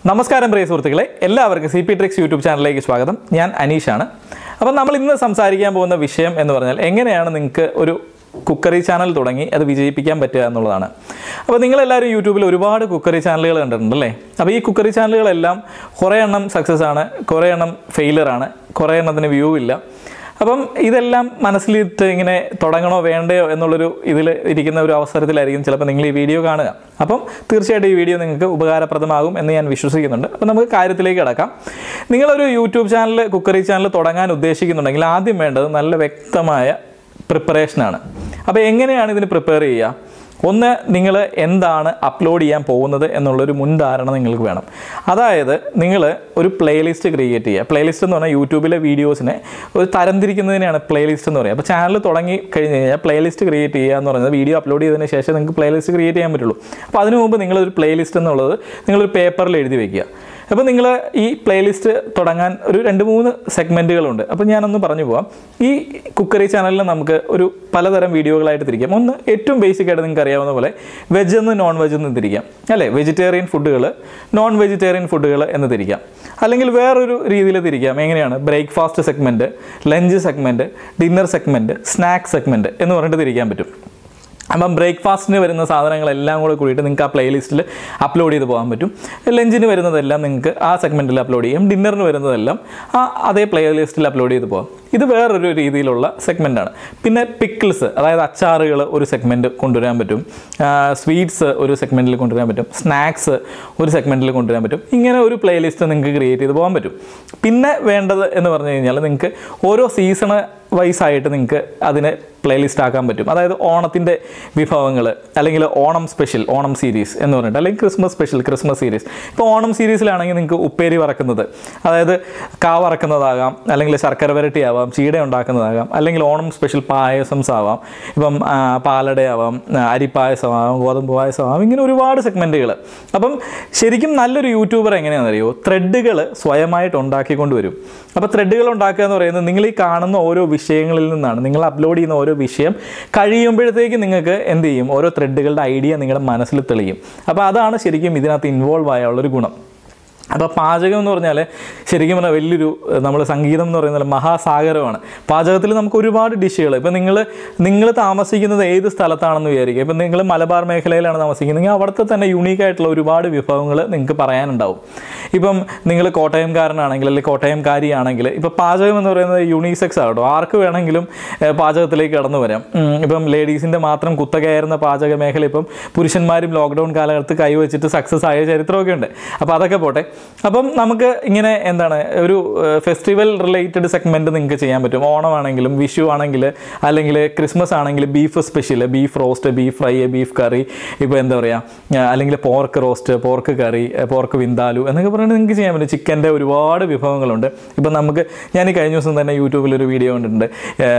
നമസ്കാരം പ്രിയ സുഹൃത്തുക്കളെ എല്ലാവർക്കും സി പി ട്രിക്സ് യൂട്യൂബ് ചാനലിലേക്ക് സ്വാഗതം ഞാൻ അനീഷാണ് അപ്പം നമ്മൾ ഇന്ന് സംസാരിക്കാൻ പോകുന്ന വിഷയം എന്ന് പറഞ്ഞാൽ എങ്ങനെയാണ് നിങ്ങൾക്ക് ഒരു കുക്കറി ചാനൽ തുടങ്ങി അത് വിജയിപ്പിക്കാൻ പറ്റുക എന്നുള്ളതാണ് അപ്പോൾ നിങ്ങളെല്ലാവരും യൂട്യൂബിൽ ഒരുപാട് കുക്കറി ചാനലുകൾ കണ്ടിട്ടുണ്ട് അല്ലേ അപ്പോൾ ഈ കുക്കറി ചാനലുകളെല്ലാം കുറേ എണ്ണം സക്സസ് ആണ് കുറേ എണ്ണം ഫെയിലർ ആണ് കുറേ എണ്ണത്തിന് വ്യൂ ഇല്ല അപ്പം ഇതെല്ലാം മനസ്സിലിട്ട് ഇങ്ങനെ തുടങ്ങണോ വേണ്ടയോ എന്നുള്ളൊരു ഇതിൽ ഇരിക്കുന്ന ഒരു അവസരത്തിലായിരിക്കും ചിലപ്പോൾ നിങ്ങൾ ഈ വീഡിയോ കാണുക അപ്പം തീർച്ചയായിട്ടും ഈ വീഡിയോ നിങ്ങൾക്ക് ഉപകാരപ്രദമാകും എന്ന് ഞാൻ വിശ്വസിക്കുന്നുണ്ട് അപ്പം നമുക്ക് കാര്യത്തിലേക്ക് കിടക്കാം നിങ്ങളൊരു യൂട്യൂബ് ചാനൽ കുക്കറി ചാനൽ തുടങ്ങാൻ ഉദ്ദേശിക്കുന്നുണ്ടെങ്കിൽ ആദ്യം വേണ്ടത് നല്ല വ്യക്തമായ പ്രിപ്പറേഷനാണ് അപ്പോൾ എങ്ങനെയാണ് ഇതിന് പ്രിപ്പയർ ചെയ്യുക ഒന്ന് നിങ്ങൾ എന്താണ് അപ്ലോഡ് ചെയ്യാൻ പോകുന്നത് എന്നുള്ളൊരു മുൻധാരണ നിങ്ങൾക്ക് വേണം അതായത് നിങ്ങൾ ഒരു പ്ലേലിസ്റ്റ് ക്രിയേറ്റ് ചെയ്യുക പ്ലേലിസ്റ്റ് എന്ന് പറഞ്ഞാൽ യൂട്യൂബിലെ വീഡിയോസിനെ ഒരു തരംതിരിക്കുന്നതിനെയാണ് പ്ലേലിസ്റ്റ് എന്ന് പറയുക അപ്പോൾ ചാനൽ തുടങ്ങി കഴിഞ്ഞ് കഴിഞ്ഞാൽ പ്ലേലിസ്റ്റ് ക്രിയേറ്റ് ചെയ്യുക എന്ന് പറയുന്നത് വീഡിയോ അപ്ലോഡ് ചെയ്തതിന് ശേഷം നിങ്ങൾക്ക് പ്ലേലിസ്റ്റ് ക്രിയേറ്റ് ചെയ്യാൻ പറ്റുള്ളൂ അപ്പോൾ അതിനു മുമ്പ് നിങ്ങളൊരു പ്ലേലിസ്റ്റ് എന്നുള്ളത് നിങ്ങളൊരു പേപ്പറിൽ എഴുതി വയ്ക്കുക അപ്പോൾ നിങ്ങൾ ഈ പ്ലേലിസ്റ്റ് തുടങ്ങാൻ ഒരു രണ്ട് മൂന്ന് സെഗ്മെൻറ്റുകളുണ്ട് അപ്പോൾ ഞാനൊന്ന് പറഞ്ഞു പോവാം ഈ കുക്കറി ചാനലിൽ നമുക്ക് ഒരു പലതരം വീഡിയോകളായിട്ട് തിരിക്കാം ഒന്ന് ഏറ്റവും ബേസിക് ആയിട്ട് നിങ്ങൾക്ക് അറിയാവുന്ന പോലെ വെജ് എന്ന് നോൺ വെജ് എന്ന് തിരിക്കാം അല്ലേ വെജിറ്റേറിയൻ ഫുഡുകൾ നോൺ വെജിറ്റേറിയൻ ഫുഡുകൾ എന്ന് തിരിക്കാം അല്ലെങ്കിൽ വേറൊരു രീതിയിൽ തിരിക്കാം എങ്ങനെയാണ് breakfast segment lunch segment dinner segment snack segment എന്ന് പറഞ്ഞിട്ട് തിരിക്കാൻ പറ്റും അപ്പം ബ്രേക്ക്ഫാസ്റ്റിന് വരുന്ന സാധനങ്ങളെല്ലാം കൂടെ കൂടിയിട്ട് നിങ്ങൾക്ക് ആ പ്ലേലിസ്റ്റിൽ അപ്ലോഡ് ചെയ്ത് പോകാൻ പറ്റും ലഞ്ചിന് വരുന്നതെല്ലാം നിങ്ങൾക്ക് ആ സെഗ്മെൻറ്റിൽ അപ്ലോഡ് ചെയ്യും ഡിന്നറിന് വരുന്നതെല്ലാം ആ അതേ പ്ലേലിസ്റ്റിൽ അപ്ലോഡ് ചെയ്ത് പോകാം ഇത് വേറൊരു രീതിയിലുള്ള സെഗ്മെൻറ്റാണ് പിന്നെ പിക്കിൾസ് അതായത് അച്ചാറുകൾ ഒരു സെഗ്മെൻറ്റ് കൊണ്ടുവരാൻ പറ്റും സ്വീറ്റ്സ് ഒരു സെഗ്മെൻറ്റിൽ കൊണ്ടുവരാൻ പറ്റും സ്നാക്സ് ഒരു സെഗ്മെൻറ്റിൽ കൊണ്ടുവരാൻ പറ്റും ഇങ്ങനെ ഒരു പ്ലേലിസ്റ്റ് നിങ്ങൾക്ക് ക്രിയേറ്റ് ചെയ്ത് പോകാൻ പറ്റും പിന്നെ വേണ്ടത് എന്ന് പറഞ്ഞു കഴിഞ്ഞാൽ നിങ്ങൾക്ക് ഓരോ സീസണ് വൈസ് ആയിട്ട് നിങ്ങൾക്ക് അതിനെ പ്ലേലിസ്റ്റ് ആക്കാൻ പറ്റും അതായത് ഓണത്തിൻ്റെ വിഭവങ്ങൾ അല്ലെങ്കിൽ ഓണം സ്പെഷ്യൽ ഓണം സീരീസ് എന്ന് പറഞ്ഞിട്ട് അല്ലെങ്കിൽ ക്രിസ്മസ് സ്പെഷ്യൽ ക്രിസ്മസ് സീരീസ് ഇപ്പോൾ ഓണം സീരീസിലാണെങ്കിൽ നിങ്ങൾക്ക് ഉപ്പേരി വറക്കുന്നത് അതായത് കാ വറക്കുന്നതാകാം അല്ലെങ്കിൽ ശർക്കര വരട്ടി ആവാം ചീട ഉണ്ടാക്കുന്നതാകാം അല്ലെങ്കിൽ ഓണം സ്പെഷ്യൽ പായസംസ് ആവാം ഇപ്പം ആ, പാലടയാവാം ആ, അരിപ്പായസമാവാം ഗോതമ്പ് പായസമാവാം ഇങ്ങനെ ഒരുപാട് സെഗ്മെൻറ്റുകൾ അപ്പം ശരിക്കും നല്ലൊരു യൂട്യൂബർ എങ്ങനെയാണെന്നറിയോ ത്രെഡുകൾ സ്വയമായിട്ട് ഉണ്ടാക്കിക്കൊണ്ട് വരും അപ്പോൾ ത്രെഡുകൾ ഉണ്ടാക്കുക എന്ന് പറയുന്നത് നിങ്ങൾ ഈ കാണുന്ന ഓരോ വിഷയങ്ങളിൽ നിന്നാണ് നിങ്ങൾ അപ്ലോഡ് ചെയ്യുന്ന ഓരോ വിഷയം കഴിയുമ്പോഴത്തേക്ക് നിങ്ങൾക്ക് എന്ത് ചെയ്യും ഓരോ ത്രെഡുകളുടെ ഐഡിയ നിങ്ങളുടെ മനസ്സിൽ തെളിയും അപ്പോൾ അതാണ് ശരിക്കും ഇതിനകത്ത് ഇൻവോൾവ് ആയുള്ളൊരു ഗുണം അപ്പോൾ പാചകം എന്ന് പറഞ്ഞാൽ ശരിക്കും പറഞ്ഞാൽ വലിയൊരു നമ്മൾ സംഗീതം എന്ന് പറയുന്നത് മഹാസാഗരമാണ് പാചകത്തിൽ നമുക്ക് ഒരുപാട് ഡിഷുകൾ ഇപ്പം നിങ്ങൾ നിങ്ങൾ താമസിക്കുന്നത് ഏത് സ്ഥലത്താണെന്ന് വിചാരിക്കുക ഇപ്പം നിങ്ങൾ മലബാർ മേഖലയിലാണ് താമസിക്കുന്നതെങ്കിൽ അവിടുത്തെ തന്നെ യുണീക്ക് ആയിട്ടുള്ള ഒരുപാട് വിഭവങ്ങൾ നിങ്ങൾക്ക് പറയാനുണ്ടാവും ഇപ്പം നിങ്ങൾ കോട്ടയംകാരനാണെങ്കിൽ അല്ലെങ്കിൽ കോട്ടയംകാരിയാണെങ്കിൽ ഇപ്പം പാചകം എന്ന് പറയുന്നത് യൂണിസെക്സ് ആകട്ടോ ആർക്ക് വേണമെങ്കിലും ഏഹ്, പാചകത്തിലേക്ക് കടന്നു വരാം ഉം, ഇപ്പം ലേഡീസിൻ്റെ മാത്രം കുത്തകയായിരുന്ന പാചക മേഖല ഇപ്പം പുരുഷന്മാരും ലോക്ക്ഡൗൺ കാലഘട്ടത്ത് കൈവച്ചിട്ട് സക്സസ് ആയ ചരിത്രമൊക്കെ ഉണ്ട് അപ്പോൾ അതൊക്കെ പോട്ടെ അപ്പം നമുക്ക് ഇങ്ങനെ എന്താണ് ഒരു ഫെസ്റ്റിവൽ റിലേറ്റഡ് സെഗ്മെൻറ്റ് നിങ്ങൾക്ക് ചെയ്യാൻ പറ്റും ഓണമാണെങ്കിലും വിഷു ആണെങ്കിൽ അല്ലെങ്കിൽ ക്രിസ്മസ് ആണെങ്കിൽ beef special beef roast beef fry beef curry ഇപ്പോൾ എന്താ പറയുക അല്ലെങ്കിൽ pork roast pork curry pork vindaloo എന്നൊക്കെ പറഞ്ഞിട്ട് നിങ്ങൾക്ക് ചെയ്യാൻ പറ്റും ചിക്കൻ്റെ ഒരുപാട് വിഭവങ്ങളുണ്ട് ഇപ്പം നമുക്ക് ഞാൻ ഈ കഴിഞ്ഞ ദിവസം തന്നെ യൂട്യൂബിൽ ഒരു വീഡിയോ കണ്ടിട്ടുണ്ട്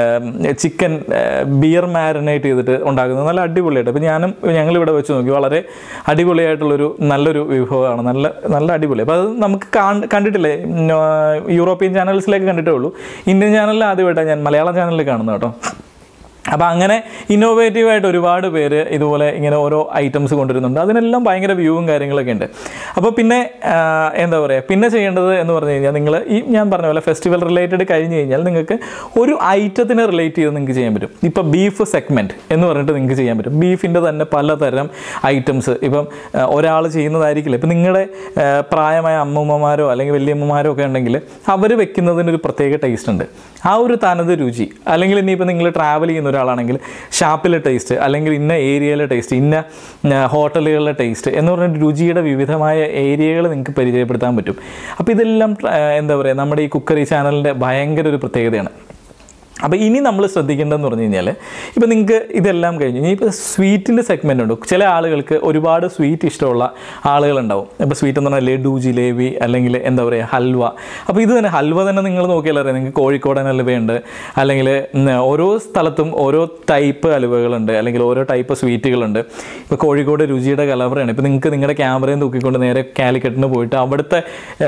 ചിക്കൻ ബിയർ മാരിനേറ്റ് ചെയ്തിട്ട് ഉണ്ടാക്കുന്നത് നല്ല അടിപൊളിയായിട്ട് അപ്പോൾ ഞാനും ഞങ്ങളിവിടെ വെച്ച് നോക്കി വളരെ അടിപൊളിയായിട്ടുള്ളൊരു നല്ലൊരു വിഭവമാണ് നല്ല നല്ല അടിപൊളി അപ്പോൾ അത് നമുക്ക് കാണ്- കണ്ടിട്ടില്ലേ ഉം, ആ, യൂറോപ്യൻ ചാനൽസിലേക്ക് കണ്ടിട്ടേ ഉള്ളൂ ഇന്ത്യൻ ചാനലിൽ ആദ്യമായിട്ടാണ് ഞാൻ മലയാളം ചാനലിൽ കാണുന്നത് കേട്ടോ അപ്പോൾ അങ്ങനെ ഇന്നോവേറ്റീവായിട്ട് ഒരുപാട് പേര് ഇതുപോലെ ഇങ്ങനെ ഓരോ ഐറ്റംസ് കൊണ്ടുവരുന്നുണ്ട് അതിനെല്ലാം ഭയങ്കര വ്യൂവും കാര്യങ്ങളൊക്കെ ഉണ്ട് അപ്പോൾ പിന്നെ ആ, എന്താ പറയുക പിന്നെ ചെയ്യേണ്ടത് എന്ന് പറഞ്ഞു കഴിഞ്ഞാൽ നിങ്ങൾ ഈ ഞാൻ പറഞ്ഞ പോലെ ഫെസ്റ്റിവൽ റിലേറ്റഡ് കഴിഞ്ഞ് കഴിഞ്ഞാൽ നിങ്ങൾക്ക് ഒരു ഐറ്റത്തിനെ റിലേറ്റ് ചെയ്ത് നിങ്ങൾക്ക് ചെയ്യാൻ പറ്റും ഇപ്പോൾ ബീഫ് സെഗ്മെൻറ്റ് എന്ന് പറഞ്ഞിട്ട് നിങ്ങൾക്ക് ചെയ്യാൻ പറ്റും ബീഫിൻ്റെ തന്നെ പലതരം ഐറ്റംസ് ഇപ്പം ഒരാൾ ചെയ്യുന്നതായിരിക്കില്ല ഇപ്പം നിങ്ങളുടെ ആ, പ്രായമായ അമ്മൂമ്മമാരോ അല്ലെങ്കിൽ വലിയമ്മമാരോ ഒക്കെ ഉണ്ടെങ്കിൽ അവർ വെക്കുന്നതിനൊരു പ്രത്യേക ടേസ്റ്റ് ഉണ്ട് ആ ഒരു തനത് രുചി അല്ലെങ്കിൽ ഇനിയിപ്പോൾ നിങ്ങൾ ട്രാവൽ ചെയ്യുന്ന ഒരാളാണെങ്കിൽ ഷാപ്പിലെ ടേസ്റ്റ് അല്ലെങ്കിൽ ഇന്ന ഏരിയയിലെ ടേസ്റ്റ് ഇന്ന ആ, ഹോട്ടലുകളിലെ ടേസ്റ്റ് എന്ന് പറഞ്ഞിട്ട് രുചിയുടെ വിവിധമായ ഏരിയകൾ നിങ്ങൾക്ക് പരിചയപ്പെടുത്താൻ പറ്റും അപ്പോൾ ഇതെല്ലാം ആ, എന്താ പറയുക നമ്മുടെ ഈ കുക്കറി ചാനലിൻ്റെ ഭയങ്കര ഒരു പ്രത്യേകതയാണ് അപ്പോൾ ഇനി നമ്മൾ ശ്രദ്ധിക്കേണ്ടതെന്ന് പറഞ്ഞു കഴിഞ്ഞാൽ ഇപ്പോൾ നിങ്ങൾക്ക് ഇതെല്ലാം കഴിഞ്ഞു ഇനി ഇപ്പോൾ സ്വീറ്റിൻ്റെ സെഗ്മെൻ്റ് ഉണ്ട് ചില ആളുകൾക്ക് ഒരുപാട് സ്വീറ്റ് ഇഷ്ടമുള്ള ആളുകളുണ്ടാവും ഇപ്പോൾ സ്വീറ്റ് എന്ന് പറഞ്ഞാൽ ലഡു ജിലേബി അല്ലെങ്കിൽ എന്താ പറയുക ഹൽവ അപ്പോൾ ഇത് തന്നെ ഹൽവ തന്നെ നിങ്ങൾ നോക്കിയാൽ അറിയാം നിങ്ങൾക്ക് കോഴിക്കോടൻ ഹൽവയുണ്ട് അല്ലെങ്കിൽ ഉം, ഓരോ സ്ഥലത്തും ഓരോ ടൈപ്പ് ഹലുവകളുണ്ട് അല്ലെങ്കിൽ ഓരോ ടൈപ്പ് സ്വീറ്റുകളുണ്ട് ഇപ്പോൾ കോഴിക്കോട് രുചിയുടെ കലവറയാണ് ഇപ്പോൾ നിങ്ങൾക്ക് നിങ്ങളുടെ ക്യാമറയും തൂക്കിക്കൊണ്ട് നേരെ കാലിക്കറ്റിന് പോയിട്ട് അവിടുത്തെ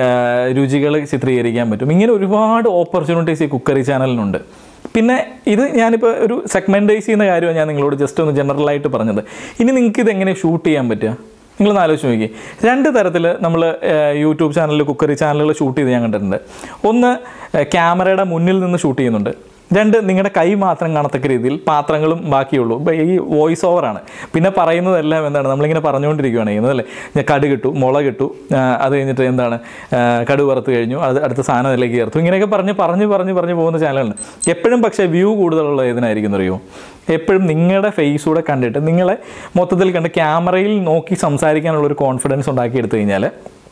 രുചികൾ ചിത്രീകരിക്കാൻ പറ്റും ഇങ്ങനെ ഒരുപാട് ഓപ്പർച്യൂണിറ്റീസ് ഈ കുക്കറി ചാനലിനുണ്ട് പിന്നെ ഇത് ഞാനിപ്പോൾ ഒരു സെഗ്മെൻറ്റൈസ് ചെയ്യുന്ന കാര്യമാണ് ഞാൻ നിങ്ങളോട് ജസ്റ്റ് ഒന്ന് ജനറലായിട്ട് പറഞ്ഞത് ഇനി നിങ്ങൾക്ക് ഇത് എങ്ങനെ ഷൂട്ട് ചെയ്യാൻ പറ്റുക നിങ്ങളൊന്ന് ആലോചിച്ച് നോക്കി രണ്ട് തരത്തിൽ നമ്മൾ യൂട്യൂബ് ചാനലിൽ കുക്കറി ചാനലുകൾ ഷൂട്ട് ചെയ്ത് ഞാൻ കണ്ടിട്ടുണ്ട് ഒന്ന് ഏഹ്, ക്യാമറയുടെ മുന്നിൽ നിന്ന് ഷൂട്ട് ചെയ്യുന്നുണ്ട് രണ്ട് നിങ്ങളുടെ കൈ മാത്രം കാണത്തക്ക രീതിയിൽ പാത്രങ്ങളും ബാക്കിയുള്ളൂ ഇപ്പം ഈ വോയിസ് ഓവറാണ് പിന്നെ പറയുന്നതെല്ലാം എന്താണ് നമ്മളിങ്ങനെ പറഞ്ഞുകൊണ്ടിരിക്കുകയാണ് ചെയ്യുന്നത് അല്ലേ ഞാൻ കടുക് ഇട്ടു മുളക് ഇട്ടു ആ, അത് കഴിഞ്ഞിട്ട് എന്താണ് ആ, കടുക് വറുത്ത് കഴിഞ്ഞു അത് അടുത്ത സാധനം അതിലേക്ക് ചേർത്തു ഇങ്ങനെയൊക്കെ പറഞ്ഞ് പറഞ്ഞ് പറഞ്ഞ് പറഞ്ഞ് പോകുന്ന ചാനലാണ് എപ്പോഴും പക്ഷേ വ്യൂ കൂടുതലുള്ള ഏതിനായിരിക്കും അറിയോ എപ്പോഴും നിങ്ങളുടെ ഫേസ് കൂടെ കണ്ടിട്ട് നിങ്ങളെ മൊത്തത്തിൽ കണ്ട് ക്യാമറയിൽ നോക്കി സംസാരിക്കാനുള്ള ഒരു കോൺഫിഡൻസ് ഉണ്ടാക്കിയെടുത്തു കഴിഞ്ഞാൽ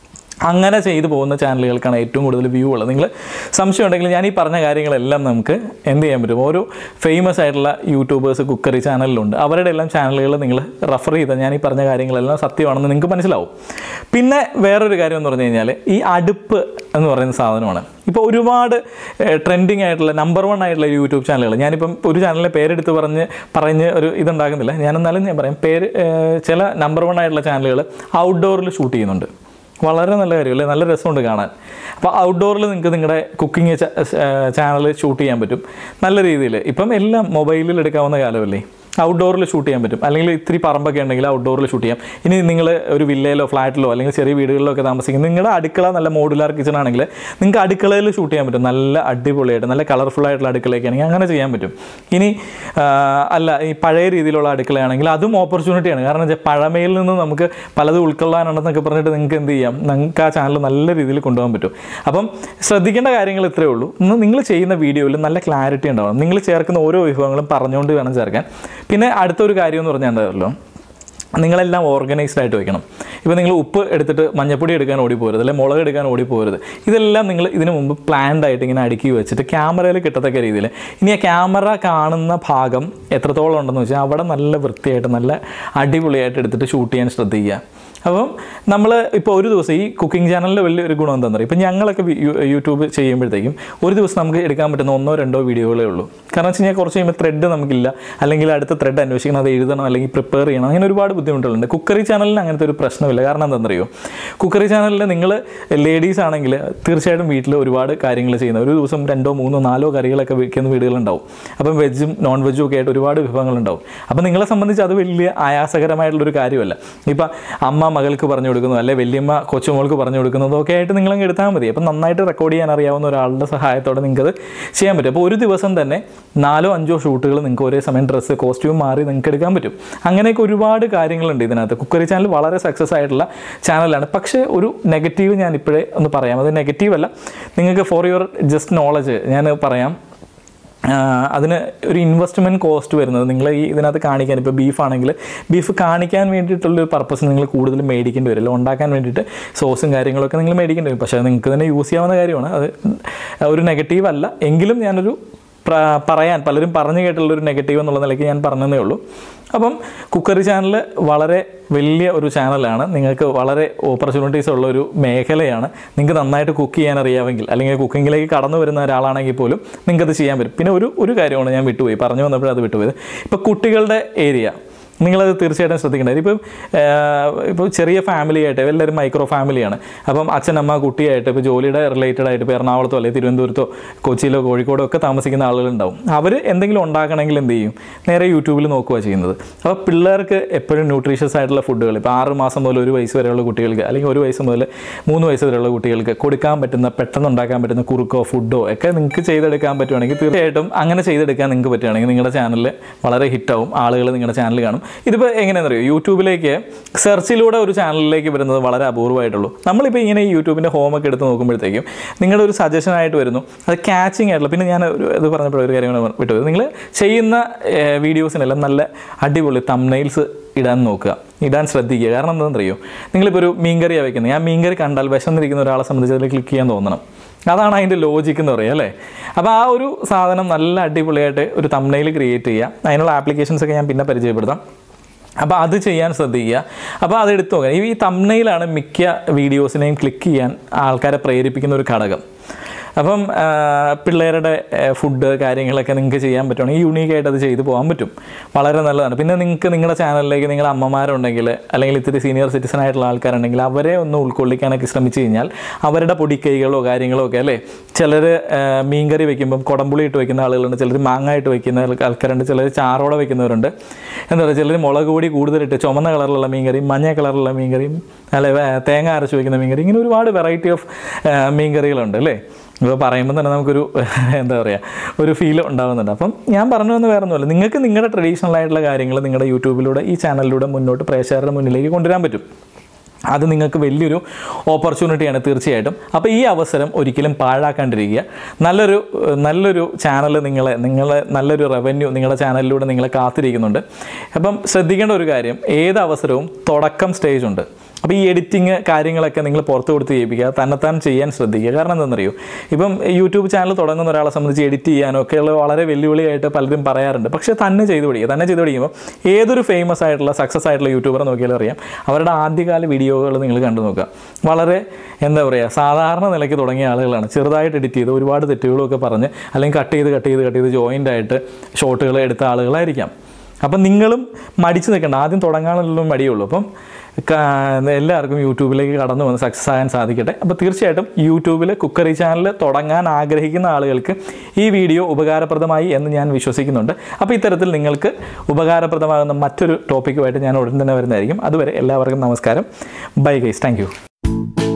അങ്ങനെ ചെയ്തു പോകുന്ന ചാനലുകൾക്കാണ് ഏറ്റവും കൂടുതൽ വ്യൂ ഉള്ളത് നിങ്ങൾ സംശയം ഉണ്ടെങ്കിൽ ഞാൻ ഈ പറഞ്ഞ കാര്യങ്ങളെല്ലാം നമുക്ക് എന്ത് ചെയ്യാൻ പറ്റും ഓരോ ഫേമസ് ആയിട്ടുള്ള യൂട്യൂബേഴ്സ് കുക്കറി ചാനലിലുണ്ട് അവരുടെ എല്ലാം ചാനലുകൾ നിങ്ങൾ റെഫർ ചെയ്താൽ ഞാൻ ഈ പറഞ്ഞ കാര്യങ്ങളെല്ലാം സത്യമാണെന്ന് നിങ്ങൾക്ക് മനസ്സിലാവും പിന്നെ വേറൊരു കാര്യം എന്ന് പറഞ്ഞു കഴിഞ്ഞാൽ ഈ അടുപ്പ് എന്ന് പറയുന്ന സാധനമാണ് ഇപ്പോൾ ഒരുപാട് ട്രെൻഡിങ് ആയിട്ടുള്ള നമ്പർ വൺ ആയിട്ടുള്ള യൂട്യൂബ് ചാനലുകൾ ഞാനിപ്പം ഒരു ചാനലിലെ പേരെടുത്ത് പറഞ്ഞ് പറഞ്ഞ് ഒരു ഇതുണ്ടാക്കുന്നില്ല ഞാൻ എന്നാലും ഞാൻ പറയാം പേര് ഏഹ്, ചില നമ്പർ വൺ ആയിട്ടുള്ള ചാനലുകൾ ഔട്ട്ഡോറിൽ ഷൂട്ട് ചെയ്യുന്നുണ്ട് വളരെ നല്ല കാര്യമല്ലേ നല്ല രസമുണ്ട് കാണാൻ അപ്പോൾ ഔട്ട്ഡോറിൽ നിങ്ങൾക്ക് നിങ്ങളുടെ കുക്കിംഗ് ചാനൽ ഷൂട്ട് ചെയ്യാൻ പറ്റും നല്ല രീതിയിൽ ഇപ്പം എല്ലാം മൊബൈലിൽ എടുക്കാവുന്ന കാലമല്ലേ ഔട്ട്ഡോറിൽ ഷൂട്ട് ചെയ്യാൻ പറ്റും അല്ലെങ്കിൽ ഇത്തിരി പറമ്പൊക്കെ ഉണ്ടെങ്കിൽ ഔട്ട്ഡോറിൽ ഷൂട്ട് ചെയ്യാം ഇനി നിങ്ങൾ ഒരു വില്ലയിലോ ഫ്ലാറ്റിലോ അല്ലെങ്കിൽ ചെറിയ വീടുകളിലോ ഒക്കെ താമസിക്കുന്ന നിങ്ങളുടെ അടുക്കള നല്ല മോഡുലാർ കിച്ചൺ ആണെങ്കിൽ നിങ്ങൾക്ക് അടുക്കളയിൽ ഷൂട്ട് ചെയ്യാൻ പറ്റും നല്ല അടിപൊളിയായിട്ട് നല്ല കളർഫുൾ ആയിട്ടുള്ള അടുക്കളയൊക്കെ ആണെങ്കിൽ അങ്ങനെ ചെയ്യാൻ പറ്റും ഇനി ആ, അല്ല ഈ പഴയ രീതിയിലുള്ള അടുക്കളയാണെങ്കിൽ അതും ഓപ്പർച്യൂണിറ്റിയാണ് കാരണം വെച്ചാൽ പഴമയിൽ നിന്ന് നമുക്ക് പലതും ഉൾക്കൊള്ളാനുണ്ടെന്നൊക്കെ പറഞ്ഞിട്ട് നിങ്ങൾക്ക് എന്ത് ചെയ്യാം നിങ്ങൾക്ക് ആ ചാനൽ നല്ല രീതിയിൽ കൊണ്ടുപോകാൻ പറ്റും അപ്പം ശ്രദ്ധിക്കേണ്ട കാര്യങ്ങൾ ഇത്രയേ ഉള്ളൂ ഇന്ന് നിങ്ങൾ ചെയ്യുന്ന വീഡിയോയിൽ നല്ല ക്ലാരിറ്റി ഉണ്ടാവണം നിങ്ങൾ ചേർക്കുന്ന ഓരോ വിഭവങ്ങളും പറഞ്ഞുകൊണ്ട് വേണം ചേർക്കാൻ പിന്നെ അടുത്തൊരു കാര്യം എന്ന് പറഞ്ഞാൽ ഉണ്ടല്ലോ നിങ്ങളെല്ലാം ഓർഗനൈസ്ഡ് ആയിട്ട് വെക്കണം ഇപ്പോൾ നിങ്ങൾ ഉപ്പ് എടുത്തിട്ട് മഞ്ഞപ്പൊടി എടുക്കാൻ ഓടി പോരുത് അല്ലെങ്കിൽ മുളക് എടുക്കാൻ ഓടി പോരുത് ഇതെല്ലാം നിങ്ങൾ ഇതിനു മുമ്പ് പ്ലാൻഡ് ആയിട്ട് ഇങ്ങനെ അടുക്കി വെച്ചിട്ട് ക്യാമറയിൽ കിട്ടത്തക്ക രീതിയിൽ ഇനി ആ ക്യാമറ കാണുന്ന ഭാഗം എത്രത്തോളം ഉണ്ടെന്ന് വെച്ചാൽ അവിടെ നല്ല വൃത്തിയായിട്ട് നല്ല അടിപൊളിയായിട്ട് എടുത്തിട്ട് ഷൂട്ട് ചെയ്യാൻ ശ്രദ്ധിക്കുക അപ്പം നമ്മൾ ഇപ്പോൾ ഒരു ദിവസം ഈ കുക്കിംഗ് ചാനലിൻ്റെ വലിയൊരു ഗുണം എന്താണെന്ന് പറയുക ഇപ്പം ഞങ്ങളൊക്കെ വി- യു- യൂട്യൂബ് ചെയ്യുമ്പോഴത്തേക്കും ഒരു ദിവസം നമുക്ക് എടുക്കാൻ പറ്റുന്ന ഒന്നോ രണ്ടോ വീഡിയോകളേ ഉള്ളൂ കാരണം വെച്ച് കഴിഞ്ഞാൽ കുറച്ച് കഴിയുമ്പോൾ ത്രെഡ് നമുക്കില്ല അല്ലെങ്കിൽ അടുത്ത ത്രെഡ് അന്വേഷിക്കണം അത് എഴുതണം അല്ലെങ്കിൽ പ്രിപ്പയർ ചെയ്യണം അങ്ങനെ ഒരുപാട് ബുദ്ധിമുട്ടുകളുണ്ട് കുക്കറി ചാനലിന് അങ്ങനത്തെ ഒരു പ്രശ്നമില്ല കാരണം എന്താണെന്നറിയോ കുക്കറി ചാനലിൽ നിങ്ങൾ ലേഡീസ് ആണെങ്കിൽ തീർച്ചയായിട്ടും വീട്ടിൽ ഒരുപാട് കാര്യങ്ങൾ ചെയ്യുന്ന ഒരു ദിവസം രണ്ടോ മൂന്നോ നാലോ കറികളൊക്കെ വെക്കുന്ന വീടുകളുണ്ടാവും അപ്പം വെജും നോൺ വെജും ഒക്കെ ആയിട്ട് ഒരുപാട് വിഭവങ്ങളുണ്ടാവും അപ്പം നിങ്ങളെ സംബന്ധിച്ച് അത് വലിയ ആയാസകരമായിട്ടുള്ളൊരു കാര്യമല്ല ഇപ്പം അമ്മ മകൾക്ക് പറഞ്ഞു കൊടുക്കുന്നു അല്ലെ വല്യമ്മ കൊച്ചുമോൾക്ക് പറഞ്ഞു കൊടുക്കുന്നതോ ഒക്കെ ആയിട്ട് നിങ്ങളങ്ങ് എടുത്താൽ മതി അപ്പം നന്നായിട്ട് റെക്കോർഡ് ചെയ്യാൻ അറിയാവുന്ന ഒരാളുടെ സഹായത്തോടെ നിങ്ങൾക്കത് ചെയ്യാൻ പറ്റും അപ്പോൾ ഒരു ദിവസം തന്നെ നാലോ അഞ്ചോ ഷൂട്ടുകൾ നിങ്ങൾക്ക് ഒരേ സമയം ഡ്രസ്സ് കോസ്റ്റ്യൂം മാറി നിങ്ങൾക്ക് എടുക്കാൻ പറ്റും അങ്ങനെയൊക്കെ ഒരുപാട് കാര്യങ്ങളുണ്ട് ഇതിനകത്ത് കുക്കറി ചാനൽ വളരെ സക്സസ് ആയിട്ടുള്ള ചാനലാണ് പക്ഷേ ഒരു നെഗറ്റീവ് ഞാൻ ഇപ്പോഴേ ഒന്ന് പറയാം അത് നെഗറ്റീവ് അല്ല നിങ്ങൾക്ക് ഫോർ യുവർ ജസ്റ്റ് നോളജ് ഞാൻ പറയാം ആഹ് അതിന് ഒരു ഇൻവെസ്റ്റ്മെൻറ്റ് കോസ്റ്റ് വരുന്നത് നിങ്ങൾ ഈ ഇതിനകത്ത് കാണിക്കാൻ ഇപ്പോൾ ബീഫ് ആണെങ്കിൽ ബീഫ് കാണിക്കാൻ വേണ്ടിയിട്ടുള്ളൊരു പർപ്പസ് നിങ്ങൾ കൂടുതൽ മേടിക്കേണ്ടി വരില്ല ഉണ്ടാക്കാൻ വേണ്ടിയിട്ട് സോസും കാര്യങ്ങളൊക്കെ നിങ്ങൾ മേടിക്കേണ്ടി വരും പക്ഷേ അത് നിങ്ങൾക്ക് തന്നെ യൂസ് ചെയ്യാവുന്ന കാര്യമാണ് അത് ഒരു നെഗറ്റീവ് അല്ല എങ്കിലും ഞാനൊരു പ്ര- പറയാൻ പലരും പറഞ്ഞു കേട്ടുള്ളൊരു നെഗറ്റീവ് എന്നുള്ള നിലയ്ക്ക് ഞാൻ പറഞ്ഞതേ ഉള്ളൂ അപ്പം കുക്കറി ചാനൽ വളരെ വലിയ ഒരു ചാനലാണ് നിങ്ങൾക്ക് വളരെ ഓപ്പർച്യൂണിറ്റീസ് ഉള്ള ഒരു മേഖലയാണ് നിങ്ങൾക്ക് നന്നായിട്ട് കുക്ക് ചെയ്യാൻ അറിയാമെങ്കിൽ അല്ലെങ്കിൽ കുക്കിങ്ങിലേക്ക് കടന്നു വരുന്ന ഒരാളാണെങ്കിൽ പോലും നിങ്ങൾക്കത് ചെയ്യാൻ പറ്റും പിന്നെ ഒരു ഒരു കാര്യമാണ് ഞാൻ വിട്ടുപോയി പറഞ്ഞു വന്നപ്പോഴത് അത് വിട്ടുപോയത് ഇപ്പോൾ കുട്ടികളുടെ ഏരിയ നിങ്ങളത് തീർച്ചയായിട്ടും ശ്രദ്ധിക്കേണ്ടത് ഇപ്പം ഇപ്പോൾ ചെറിയ ഫാമിലി ആയിട്ട് എല്ലാവരും മൈക്രോ ഫാമിലിയാണ് അപ്പം അച്ഛനമ്മ കുട്ടിയായിട്ട് ഇപ്പോൾ ജോലിയുടെ റിലേറ്റഡ് ആയിട്ട് ഇപ്പോൾ എറണാകുളത്തോ അല്ലെങ്കിൽ തിരുവനന്തപുരത്തോ കൊച്ചിയിലോ കോഴിക്കോടോ ഒക്കെ താമസിക്കുന്ന ആളുകളുണ്ടാവും അവർ എന്തെങ്കിലും ഉണ്ടാക്കണമെങ്കിൽ എന്ത് ചെയ്യും നേരെ യൂട്യൂബിൽ നോക്കുക ചെയ്യുന്നത് അപ്പോൾ പിള്ളേർക്ക് എപ്പോഴും ന്യൂട്രീഷ്യസ് ആയിട്ടുള്ള ഫുഡുകൾ ഇപ്പോൾ ആറ് മാസം മുതൽ ഒരു വയസ്സ് വരെയുള്ള കുട്ടികൾക്ക് അല്ലെങ്കിൽ ഒരു വയസ്സ് മുതൽ മൂന്ന് വയസ്സ് വരെയുള്ള കുട്ടികൾക്ക് കൊടുക്കാൻ പറ്റുന്ന പെട്ടെന്ന് ഉണ്ടാക്കാൻ പറ്റുന്ന കുറുക്കോ ഫുഡോ ഒക്കെ നിങ്ങൾക്ക് ചെയ്തെടുക്കാൻ പറ്റുവാണെങ്കിൽ തീർച്ചയായിട്ടും അങ്ങനെ ചെയ്തെടുക്കാൻ നിങ്ങൾക്ക് പറ്റുകയാണെങ്കിൽ നിങ്ങളുടെ ചാനലിൽ വളരെ ഹിറ്റാവും ആളുകൾ നിങ്ങളുടെ ചാനൽ കാണും ഇതിപ്പോൾ എങ്ങനെയാണെന്ന് അറിയോ യൂട്യൂബിലേക്ക് സെർച്ചിലൂടെ ഒരു ചാനലിലേക്ക് വരുന്നത് വളരെ അപൂർവമായിട്ടുള്ളൂ നമ്മളിപ്പോൾ ഇങ്ങനെ ഈ യൂട്യൂബിൻ്റെ ഹോമൊക്കെ എടുത്ത് നോക്കുമ്പോഴത്തേക്കും നിങ്ങളുടെ ഒരു സജഷൻ ആയിട്ട് വരുന്നു അത് ക്യാച്ചിങ് ആയിട്ടുള്ള പിന്നെ ഞാൻ ഒരു ഇത് പറഞ്ഞപ്പോൾ ഒരു കാര്യം കൂടെ വിട്ടു നിങ്ങൾ ചെയ്യുന്ന വീഡിയോസിനെല്ലാം നല്ല അടിപൊളി തംനെയിൽസ് ഇടാൻ നോക്കുക ഇടാൻ ശ്രദ്ധിക്കുക കാരണം എന്താണെന്നറിയോ നിങ്ങളിപ്പോൾ ഒരു മീൻകറിയാണ് വെക്കുന്നത് ആ മീൻകറി കണ്ടാൽ വിശന്നിരിക്കുന്ന ഒരാളെ സംബന്ധിച്ച് അതിൽ ക്ലിക്ക് ചെയ്യാൻ തോന്നണം അതാണ് അതിൻ്റെ ലോജിക്ക് എന്ന് പറയുക അല്ലേ അപ്പോൾ ആ ഒരു സാധനം നല്ല അടിപൊളിയായിട്ട് ഒരു തംനെയിൽ ക്രിയേറ്റ് ചെയ്യുക അതിനുള്ള ആപ്ലിക്കേഷൻസ് ഒക്കെ ഞാൻ പിന്നെ പരിചയപ്പെടുത്താം അപ്പോൾ അത് ചെയ്യാൻ ശ്രദ്ധിക്കുക അപ്പോൾ അത് എടുത്തു നോക്കുക ഈ തംനെയിലാണ് മിക്ക വീഡിയോസിനെയും ക്ലിക്ക് ചെയ്യാൻ ആൾക്കാരെ പ്രേരിപ്പിക്കുന്ന ഒരു ഘടകം അപ്പം ആ, പിള്ളേരുടെ ഫുഡ് കാര്യങ്ങളൊക്കെ നിങ്ങൾക്ക് ചെയ്യാൻ പറ്റുവാണെങ്കിൽ യൂണീക്കായിട്ട് അത് ചെയ്തു പോകാൻ പറ്റും വളരെ നല്ലതാണ് പിന്നെ നിങ്ങൾക്ക് നിങ്ങളുടെ ചാനലിലേക്ക് നിങ്ങളുടെ അമ്മമാരുണ്ടെങ്കിൽ അല്ലെങ്കിൽ ഇത്തിരി സീനിയർ സിറ്റിസൺ ആയിട്ടുള്ള ആൾക്കാരുണ്ടെങ്കിൽ അവരെ ഒന്ന് ഉൾക്കൊള്ളിക്കാനൊക്കെ ശ്രമിച്ചു കഴിഞ്ഞാൽ അവരുടെ പൊടിക്കൈകളോ കാര്യങ്ങളോ ഒക്കെ അല്ലേ ചിലർ മീൻകറി വെക്കുമ്പം കുടംപുളി ഇട്ട് വെക്കുന്ന ആളുകളുണ്ട് ചിലർ മാങ്ങ ഇട്ട് വെക്കുന്ന ആൾക്കാരുണ്ട് ചിലർ ചാറോടെ വെക്കുന്നവരുണ്ട് എന്താ പറയുക ചിലർ മുളക് പൊടി കൂടുതലിട്ട് ചുമന്ന കളറിലുള്ള മീൻകറിയും മഞ്ഞ കളറിലുള്ള മീൻകറിയും അല്ലെ വേ- തേങ്ങ അരച്ച് വെക്കുന്ന മീൻകറി ഇങ്ങനെ ഒരുപാട് വെറൈറ്റി ഓഫ് മീൻകറികളുണ്ട് അല്ലേ ഇപ്പോൾ പറയുമ്പോൾ തന്നെ നമുക്കൊരു എന്താ പറയുക ഒരു ഫീൽ ഉണ്ടാകുന്നുണ്ട് അപ്പം ഞാൻ പറഞ്ഞു വന്ന് വേറെ ഒന്നുമല്ല നിങ്ങൾക്ക് നിങ്ങളുടെ ട്രഡീഷണൽ ആയിട്ടുള്ള കാര്യങ്ങൾ നിങ്ങളുടെ യൂട്യൂബിലൂടെ ഈ ചാനലിലൂടെ മുന്നോട്ട് പ്രേക്ഷകരുടെ മുന്നിലേക്ക് കൊണ്ടുവരാൻ പറ്റും അത് നിങ്ങൾക്ക് വലിയൊരു ഓപ്പർച്യൂണിറ്റിയാണ് തീർച്ചയായിട്ടും അപ്പോൾ ഈ അവസരം ഒരിക്കലും പാഴാക്കാണ്ടിരിക്കുക നല്ലൊരു നല്ലൊരു ചാനൽ നിങ്ങളെ നിങ്ങളെ നല്ലൊരു റവന്യൂ നിങ്ങളുടെ ചാനലിലൂടെ നിങ്ങളെ കാത്തിരിക്കുന്നുണ്ട് അപ്പം ശ്രദ്ധിക്കേണ്ട ഒരു കാര്യം ഏത് അവസരവും തുടക്കം സ്റ്റേജ് ഉണ്ട് അപ്പോൾ ഈ എഡിറ്റിങ് കാര്യങ്ങളൊക്കെ നിങ്ങൾ പുറത്ത് കൊടുത്ത് ചെയ്യിപ്പിക്കുക തന്നെത്താൻ ചെയ്യാൻ ശ്രദ്ധിക്കുക കാരണം എന്താണെന്നറിയോ ഇപ്പം യൂട്യൂബ് ചാനൽ തുടങ്ങുന്ന ഒരാളെ സംബന്ധിച്ച് എഡിറ്റ് ചെയ്യാനോ ഒക്കെയുള്ള വളരെ വെല്ലുവിളിയായിട്ട് പലരും പറയാറുണ്ട് പക്ഷേ തന്നെ ചെയ്ത് പഠിക്കുക തന്നെ ചെയ്ത് പഠിക്കുമ്പോൾ ഏതൊരു ഫേമസ് ആയിട്ടുള്ള സക്സസ് ആയിട്ടുള്ള യൂട്യൂബറെ നോക്കിയാലും അറിയാം അവരുടെ ആദ്യകാല വീഡിയോകൾ നിങ്ങൾ കണ്ടു നോക്കുക വളരെ എന്താ പറയുക സാധാരണ നിലയ്ക്ക് തുടങ്ങിയ ആളുകളാണ് ചെറുതായിട്ട് എഡിറ്റ് ചെയ്ത് ഒരുപാട് തെറ്റുകളൊക്കെ പറഞ്ഞ് അല്ലെങ്കിൽ കട്ട് ചെയ്ത് കട്ട് ചെയ്ത് കട്ട് ചെയ്ത് ജോയിൻ്റ് ആയിട്ട് ഷോട്ടുകൾ എടുത്ത ആളുകളായിരിക്കാം അപ്പം നിങ്ങളും മടിച്ചു നിൽക്കണ്ട ആദ്യം തുടങ്ങാനുള്ള മടിയുള്ളൂ അപ്പം ക- എല്ലാവർക്കും യൂട്യൂബിലേക്ക് കടന്നു വന്ന് സക്സസ് ആകാൻ സാധിക്കട്ടെ അപ്പോൾ തീർച്ചയായിട്ടും യൂട്യൂബിൽ കുക്കറി ചാനൽ തുടങ്ങാൻ ആഗ്രഹിക്കുന്ന ആളുകൾക്ക് ഈ വീഡിയോ ഉപകാരപ്രദമായി എന്ന് ഞാൻ വിശ്വസിക്കുന്നുണ്ട് അപ്പോൾ ഇത്തരത്തിൽ നിങ്ങൾക്ക് ഉപകാരപ്രദമാകുന്ന മറ്റൊരു ടോപ്പിക്കുമായിട്ട് ഞാൻ ഉടൻ തന്നെ വരുന്നതായിരിക്കും അതുവരെ എല്ലാവർക്കും നമസ്കാരം ബൈ ഗൈസ് താങ്ക്